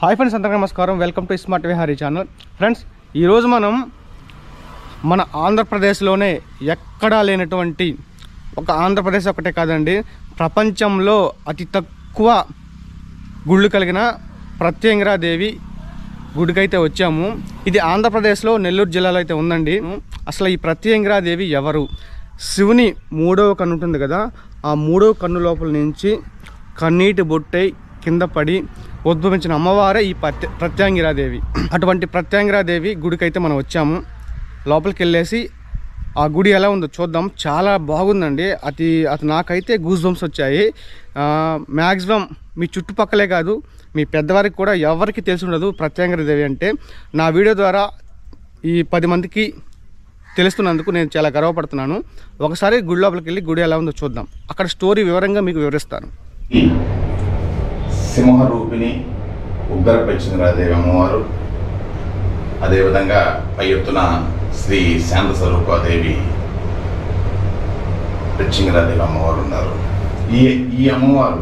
hi friends అందరికీ నమస్కారం welcome to smart Vihari channel friends ఈరోజు మనం మన ఆంధ్రప్రదేశ్లోనే ఎక్కడా లేనటువంటి ఒక ఆంధ్రప్రదేశ్ ఒకటే కాదండి ప్రపంచంలో అతి తక్కువ గుళ్ళు కలిగిన ప్రత్యంగిరాదేవి గుడికైతే వచ్చాము ఇది ఆంధ్రప్రదేశ్లో నెల్లూరు జిల్లాలో అయితే ఉందండి అసలు ఈ ప్రత్యంగిరాదేవి ఎవరు శివుని మూడవ కన్ను ఉంటుంది కదా ఆ మూడవ కన్ను లోపల నుంచి కన్నీటి బొట్టై కింద పడి ఉద్భవించిన అమ్మవారే ఈ ప్రత్య ప్రత్యాంగిరాదేవి అటువంటి ప్రత్యాంగిరాదేవి గుడికైతే మనం వచ్చాము లోపలికి వెళ్ళేసి ఆ గుడి ఎలా ఉందో చూద్దాం చాలా బాగుందండి అది అది నాకైతే గూస్ బంప్స్ వచ్చాయి మ్యాక్సిమం మీ చుట్టుపక్కలే కాదు మీ పెద్దవారికి కూడా ఎవరికి తెలిసి ఉండదు ప్రత్యాంగిరాదేవి అంటే నా వీడియో ద్వారా ఈ పది మందికి తెలుస్తున్నందుకు నేను చాలా గర్వపడుతున్నాను ఒకసారి గుడి లోపలికి వెళ్ళి గుడి ఎలా ఉందో చూద్దాం అక్కడ స్టోరీ వివరంగా మీకు వివరిస్తాను ఈ సింహరూపిణి ఉగ్ర పెచ్చింద్రాదేవి అమ్మవారు అదేవిధంగా పై ఎత్తున శ్రీ శాంత స్వరూపాదేవి పెచ్చింగరాదేవి అమ్మవారు ఉన్నారు ఈ ఈ అమ్మవారు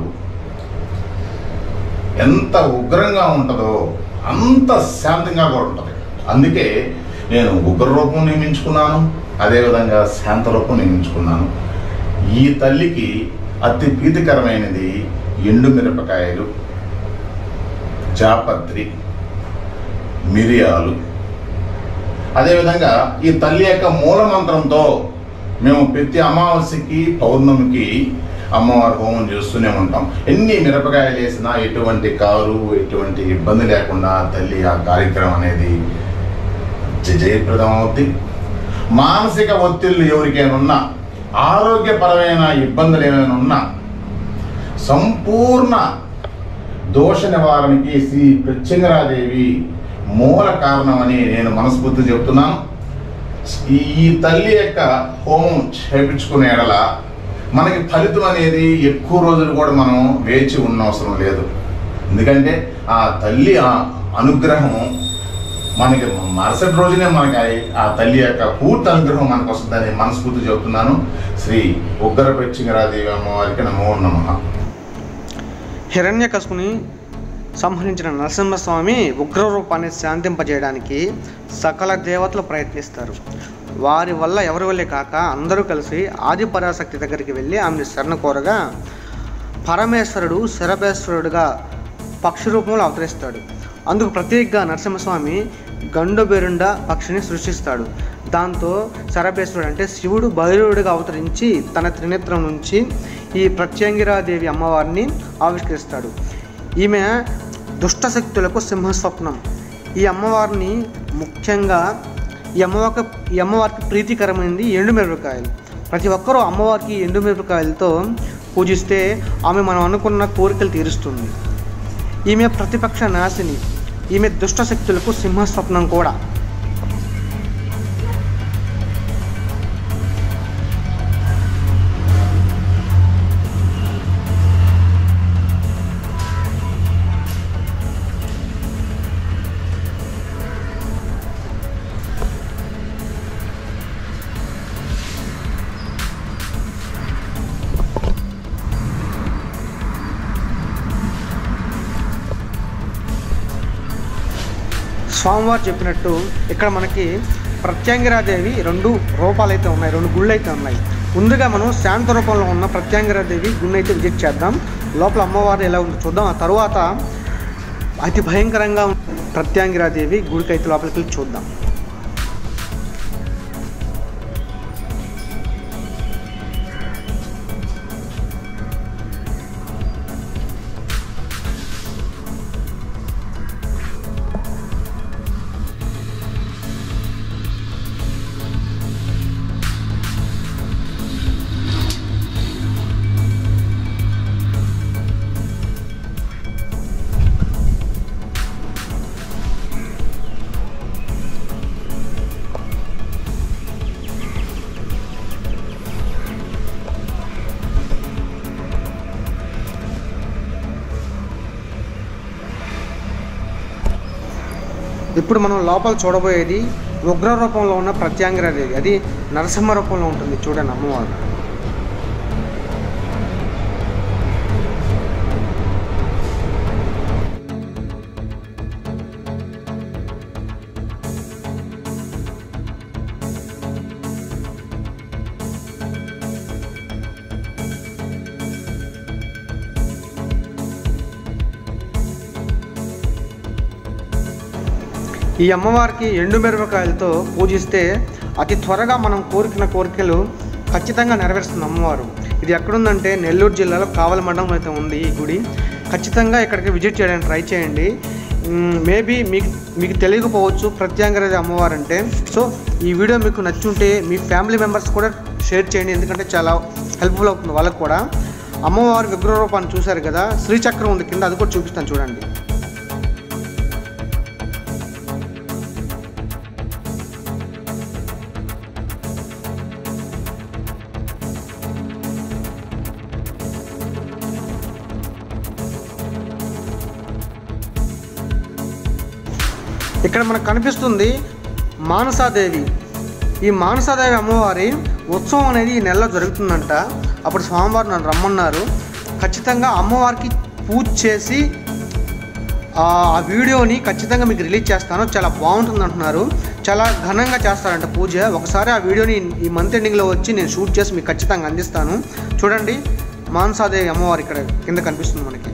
ఎంత ఉగ్రంగా ఉంటుందో అంత శాంతంగా కూడా ఉంటుంది అందుకే నేను ఉగ్ర రూపం నియమించుకున్నాను అదేవిధంగా శాంత రూపం నియమించుకున్నాను ఈ తల్లికి అతి ప్రీతికరమైనది ఎండు మిరపకాయలు జాపత్రి మిరియాలు అదేవిధంగా ఈ తల్లి యొక్క మూల మంత్రంతో మేము ప్రతి అమావాస్యకి పౌర్ణమికి అమ్మవారి హోమం చేస్తూనే ఉంటాం ఎన్ని మిరపకాయలు వేసినా ఎటువంటి కారు ఎటువంటి ఇబ్బంది లేకుండా తల్లి ఆ కార్యక్రమం అనేది జ- జయప్రదం అవుద్ది మానసిక ఒత్తిళ్ళు ఎవరికైనా ఉన్నా ఆరోగ్యపరమైన ఇబ్బందులు ఏమైనా ఉన్నా సంపూర్ణ దోష నివారణకి శ్రీ ప్రత్యంగరాదేవి మూల కారణమని నేను మనస్ఫూర్తి చెప్తున్నాను ఈ ఈ తల్లి యొక్క హోమం చేపించుకునే ఎడల మనకి ఫలితం అనేది ఎక్కువ రోజులు కూడా మనం వేచి ఉన్న అవసరం లేదు ఎందుకంటే ఆ తల్లి ఆ అనుగ్రహం మనకి మరుసటి రోజునే మనకి ఆ- ఆ తల్లి యొక్క పూర్తి అనుగ్రహం మనకు వస్తుందని మనస్ఫూర్తి చెప్తున్నాను శ్రీ ఉగ్ర ప్రత్యంగరాదేవి అమ్మవారికి నమో నమః హిరణ్యకశుని సంహరించిన నరసింహస్వామి ఉగ్రరూపాన్ని శాంతింపజేయడానికి సకల దేవతలు ప్రయత్నిస్తారు వారి వల్ల ఎవరి వల్లే కాక అందరూ కలిసి ఆది పరాశక్తి దగ్గరికి వెళ్ళి ఆమెను శరణ కోరగా పరమేశ్వరుడు శరభేశ్వరుడుగా పక్షి రూపంలో అవతరిస్తాడు అందుకు ప్రత్యేకంగా నరసింహస్వామి గండుబెరుండ పక్షిని సృష్టిస్తాడు దాంతో శరభేశ్వరుడు అంటే శివుడు భైరవుడిగా అవతరించి తన త్రినేత్రం నుంచి ఈ ప్రత్యంగిరాదేవి అమ్మవారిని ఆవిష్కరిస్తాడు ఈమె దుష్టశక్తులకు సింహస్వప్నం ఈ అమ్మవారిని ముఖ్యంగా ఈ అమ్మవారికి ఈ అమ్మవారికి ప్రీతికరమైనది ఎండుమిరపకాయలు ప్రతి ఒక్కరూ అమ్మవారికి ఎండుమిరపకాయలతో పూజిస్తే ఆమె మనం అనుకున్న కోరికలు తీరుస్తుంది ఈమె ప్రతిపక్ష నాశిని ఈమె దుష్ట శక్తులకు సింహస్వప్నం కూడా స్వామివారు చెప్పినట్టు ఇక్కడ మనకి ప్రత్యాంగిరాదేవి రెండు రూపాలు అయితే ఉన్నాయి రెండు గుళ్ళు అయితే ఉన్నాయి ముందుగా మనం శాంత రూపంలో ఉన్న ప్రత్యాంగిరాదేవి గుడిని అయితే విజిట్ చేద్దాం లోపల అమ్మవారు ఎలా ఉందో చూద్దాం ఆ తర్వాత అతి భయంకరంగా ఉన్న ప్రత్యాంగిరాదేవి గుడికి అయితే లోపలికి వెళ్ళి చూద్దాం ఇప్పుడు మనం లోపల చూడబోయేది ఉగ్ర రూపంలో ఉన్న ప్రత్యాంగిరాదేవి అది నరసింహ రూపంలో ఉంటుంది చూడండి అమ్మవారు ఈ అమ్మవారికి ఎండు మిరపకాయలతో పూజిస్తే అతి త్వరగా మనం కోరికిన కోరికలు ఖచ్చితంగా నెరవేరుస్తుంది అమ్మవారు ఇది ఎక్కడుందంటే నెల్లూరు జిల్లాలో కావల మండలం అయితే ఉంది ఈ గుడి ఖచ్చితంగా ఇక్కడికి విజిట్ చేయడానికి ట్రై చేయండి మేబీ మీకు మీకు తెలియకపోవచ్చు ప్రత్యాంగరాజ అమ్మవారు అంటే సో ఈ వీడియో మీకు నచ్చుంటే మీ ఫ్యామిలీ మెంబర్స్ కూడా షేర్ చేయండి ఎందుకంటే చాలా హెల్ప్ఫుల్ అవుతుంది వాళ్ళకు కూడా అమ్మవారి విగ్రహ రూపాన్ని చూశారు కదా శ్రీచక్రం ఉంది కింద అది కూడా చూపిస్తాను చూడండి ఇక్కడ మనకు కనిపిస్తుంది మానసాదేవి ఈ మానసాదేవి అమ్మవారి ఉత్సవం అనేది ఈ నెలలో జరుగుతుందంట అప్పుడు స్వామివారు నన్ను రమ్మన్నారు ఖచ్చితంగా అమ్మవారికి పూజ చేసి ఆ ఆ వీడియోని ఖచ్చితంగా మీకు రిలీజ్ చేస్తాను చాలా బాగుంటుంది అంటున్నారు చాలా ఘనంగా చేస్తారంట పూజ ఒకసారి ఆ వీడియోని ఈ మంత్ ఎండింగ్లో వచ్చి నేను షూట్ చేసి మీకు ఖచ్చితంగా అందిస్తాను చూడండి మానసాదేవి అమ్మవారు ఇక్కడ కింద కనిపిస్తుంది మనకి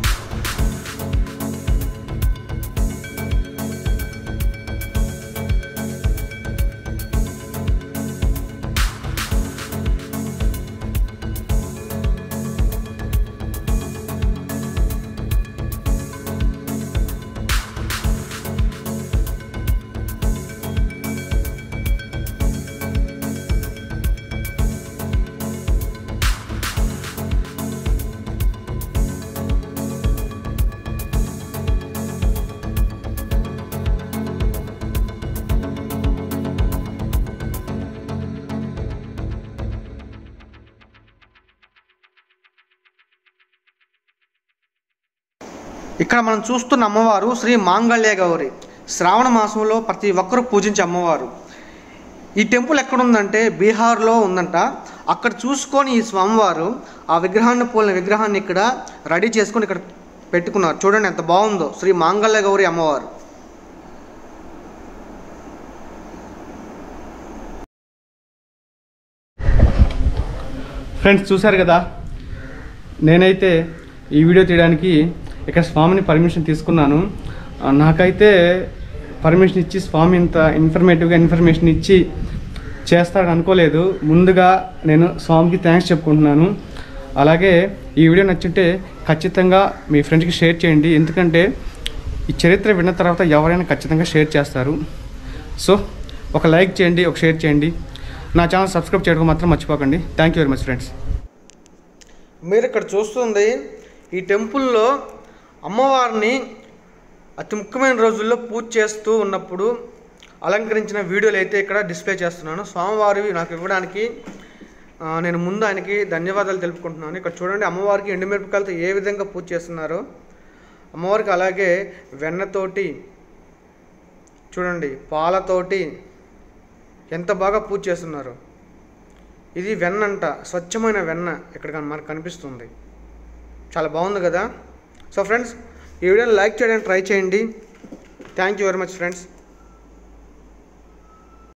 ఇక్కడ మనం చూస్తున్న అమ్మవారు శ్రీ మాంగళ్య గౌరి శ్రావణ మాసంలో ప్రతి ఒక్కరూ పూజించే అమ్మవారు ఈ టెంపుల్ ఎక్కడుందంటే బీహార్లో ఉందంట అక్కడ చూసుకొని ఈ స్వామివారు ఆ విగ్రహాన్ని పోలిన విగ్రహాన్ని ఇక్కడ రెడీ చేసుకొని ఇక్కడ పెట్టుకున్నారు చూడండి ఎంత బాగుందో శ్రీ మాంగళ్య గౌరి అమ్మవారు ఫ్రెండ్స్ చూశారు కదా నేనైతే ఈ వీడియో తీయడానికి ఇక్కడ స్వామిని పర్మిషన్ తీసుకున్నాను ఆ, నాకైతే పర్మిషన్ ఇచ్చి స్వామి ఇంత ఇన్ఫర్మేటివ్గా ఇన్ఫర్మేషన్ ఇచ్చి చేస్తాడని అనుకోలేదు ముందుగా నేను స్వామికి థ్యాంక్స్ చెప్పుకుంటున్నాను అలాగే ఈ వీడియో నచ్చుంటే ఖచ్చితంగా మీ ఫ్రెండ్స్కి షేర్ చేయండి ఎందుకంటే ఈ చరిత్ర విన్న తర్వాత ఎవరైనా ఖచ్చితంగా షేర్ చేస్తారు సో ఒక లైక్ చేయండి ఒక షేర్ చేయండి నా ఛానల్ సబ్స్క్రైబ్ చేయడం మాత్రం మర్చిపోకండి thank you very much friends మీరు ఇక్కడ చూస్తుంది ఈ టెంపుల్లో అమ్మవారిని అతి ముఖ్యమైన రోజుల్లో పూజ చేస్తూ ఉన్నప్పుడు అలంకరించిన వీడియోలు అయితే ఇక్కడ డిస్ప్లే చేస్తున్నాను స్వామివారివి నాకు ఇవ్వడానికి ఆ, నేను ముందు ఆయనకి ధన్యవాదాలు తెలుపుకుంటున్నాను ఇక్కడ చూడండి అమ్మవారికి ఎండుమిరపకాయలతో ఏ విధంగా పూజ చేస్తున్నారో అమ్మవారికి అలాగే వెన్నతోటి చూడండి పాలతోటి ఎంత బాగా పూజ చేస్తున్నారు ఇది వెన్న అంట స్వచ్ఛమైన వెన్న ఇక్కడ కన్- మనకు కనిపిస్తుంది చాలా బాగుంది కదా సో ఫ్రెండ్స్ ఈ వీడియోని లైక్ చేయడానికి ట్రై చేయండి thank you very much friends